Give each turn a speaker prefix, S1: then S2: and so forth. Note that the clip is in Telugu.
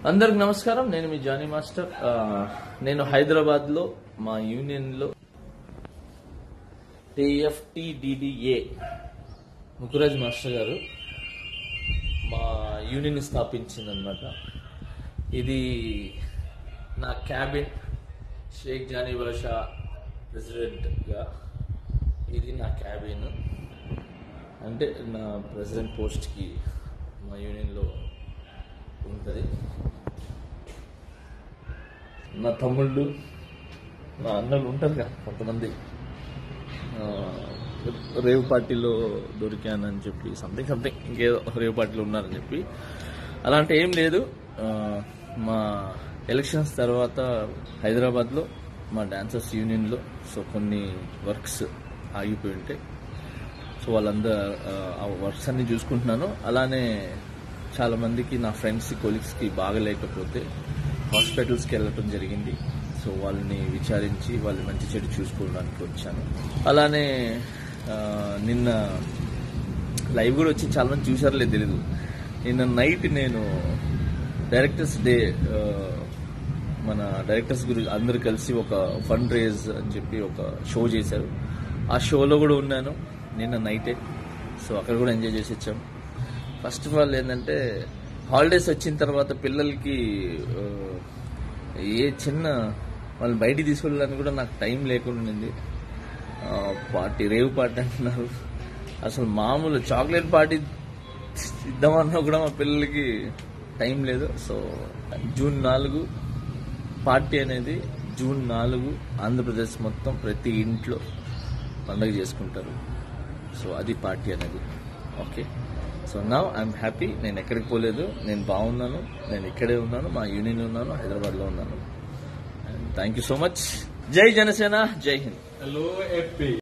S1: అందరికి నమస్కారం నేను మీ జానీ మాస్టర్ ఆ, నేను హైదరాబాద్ లో మా యూనియన్ లో టిఎఫ్టిడిడిఏ ముకురాజ్ మాస్టర్ గారు మా యూనియన్ స్థాపించింది అనమాట ఇది నా క్యాబిన్ షేక్ జానీ బాషా ప్రెసిడెంట్గా ఇది నా క్యాబిన్ అంటే నా ప్రెసిడెంట్ పోస్ట్కి మా యూనియన్లో ఉంటుంది నా తమ్ముళ్ళు నా అన్నలు ఉంటారు కదా కొంతమంది ఆ, రేవ్ పార్టీలో దొరికానని చెప్పి సంథింగ్ సంథింగ్ ఇంకేదో రేవ్ పార్టీలో ఉన్నారని చెప్పి అలాంటి ఏం లేదు ఆ, మా ఎలక్షన్స్ తర్వాత హైదరాబాద్లో మా డాన్సర్స్ యూనియన్లో సో కొన్ని వర్క్స్ ఆగిపోయి ఉంటాయి సో వాళ్ళందరూ ఆ వర్క్స్ అన్ని చూసుకుంటున్నాను అలానే చాలా మందికి నా ఫ్రెండ్స్ కొలీగ్స్కి బాగలేకపోతే హాస్పిటల్స్కి వెళ్ళటం జరిగింది సో వాళ్ళని విచారించి వాళ్ళు మంచి చెడు చూసుకోవడానికి వచ్చాను అలానే ఆ, నిన్న లైవ్ కూడా వచ్చి చాలా మంది చూసారులే తెలీదు నిన్న నైట్ నేను డైరెక్టర్స్ డే ఆ, మన డైరెక్టర్స్ గురించి అందరు కలిసి ఒక ఫండ్ రేజ్ అని చెప్పి ఒక షో చేశారు ఆ షోలో కూడా ఉన్నాను నిన్న నైటే సో అక్కడ కూడా ఎంజాయ్ చేసి వచ్చాం ఫస్ట్ ఆఫ్ ఆల్ ఏంటంటే హాలిడేస్ వచ్చిన తర్వాత పిల్లలకి ఆ, ఏ చిన్న వాళ్ళు బయటికి తీసుకెళ్ళడానికి కూడా నాకు టైం లేకుండా ఉంది ఆ, పార్టీ రేవ్ పార్టీ అంటున్నారు అసలు మామూలు చాక్లెట్ పార్టీ ఇద్దామన్నా కూడా మా పిల్లలకి టైం లేదు సో జూన్ నాలుగు పార్టీ అనేది జూన్ నాలుగు ఆంధ్రప్రదేశ్ మొత్తం ప్రతి ఇంట్లో పండగ చేసుకుంటారు సో అది పార్టీ అనేది ఓకే సో నా ఐఎమ్ హ్యాపీ నేను ఎక్కడికి పోలేదు నేను బాగున్నాను నేను ఇక్కడే ఉన్నాను మా యూనియన్ ఉన్నాను హైదరాబాద్లో ఉన్నాను థ్యాంక్ యూ సో మచ్ జై జనసేన జై హింద్
S2: Hello, FP.